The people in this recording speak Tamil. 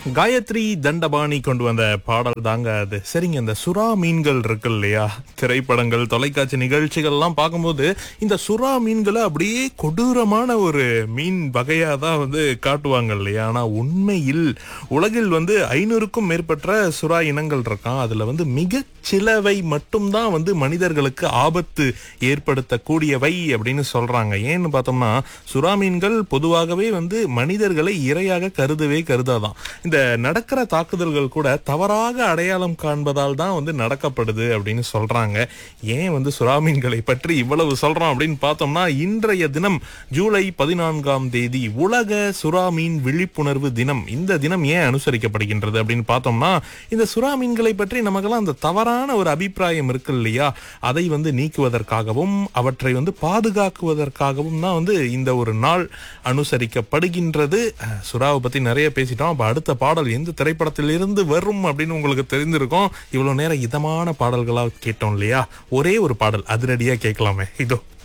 காயத்ரி தண்டபாணி கொண்டு வந்த பாடல் தாங்க அது சரிங்க இந்த சுறா மீன்கள் இருக்கு இல்லையா திரைப்படங்கள் தொலைக்காட்சி நிகழ்ச்சிகள்லாம் பார்க்கும்போது இந்த சுறா மீன்களை அப்படியே கொடூரமான ஒரு மீன் வகையா தான் வந்து காட்டுவாங்க இல்லையா ஆனா உண்மையில் உலகில் வந்து ஐநூறுக்கும் மேற்பட்ட சுறா இனங்கள் இருக்கான் அதுல வந்து மிக சிலவை மட்டும்தான் வந்து மனிதர்களுக்கு ஆபத்து ஏற்படுத்தக்கூடியவை அப்படின்னு சொல்றாங்க ஏன்னு பார்த்தோம்னா சுறா மீன்கள் பொதுவாகவே வந்து மனிதர்களை இரையாக கருதவே கருதாதான் இந்த நடக்கிற தாக்குதல்கள் கூட தவறாக அடையாளம் காண்பதால் தான் வந்து நடக்கப்படுது அப்படின்னு சொல்றாங்க ஏன் வந்து சுறா மீன்களை பற்றி இவ்வளவு சொல்றோம் அப்படின்னு பார்த்தோம்னா இன்றைய தினம் ஜூலை பதினான்காம் தேதி உலக சுறா மீன் விழிப்புணர்வு தினம் இந்த தினம் ஏன் அனுசரிக்கப்படுகின்றது அப்படின்னு பார்த்தோம்னா இந்த சுறா மீன்களை பற்றி நமக்கெல்லாம் அந்த தவறான ஒரு அபிப்பிராயம் இருக்கு இல்லையா அதை வந்து நீக்குவதற்காகவும் அவற்றை வந்து பாதுகாக்குவதற்காகவும் தான் வந்து இந்த ஒரு நாள் அனுசரிக்கப்படுகின்றது அஹ், சுறாவை பத்தி நிறைய பேசிட்டோம் அப்ப அடுத்த பாடல் எந்த திரைப்படத்திலிருந்து வரும் அப்படின்னு உங்களுக்கு தெரிஞ்சிருக்கும் இவ்வளவு நேரம் இதமான பாடல்களா கேட்டோம் இல்லையா ஒரே ஒரு பாடல் அதிரடியா கேட்கலாமே இதோ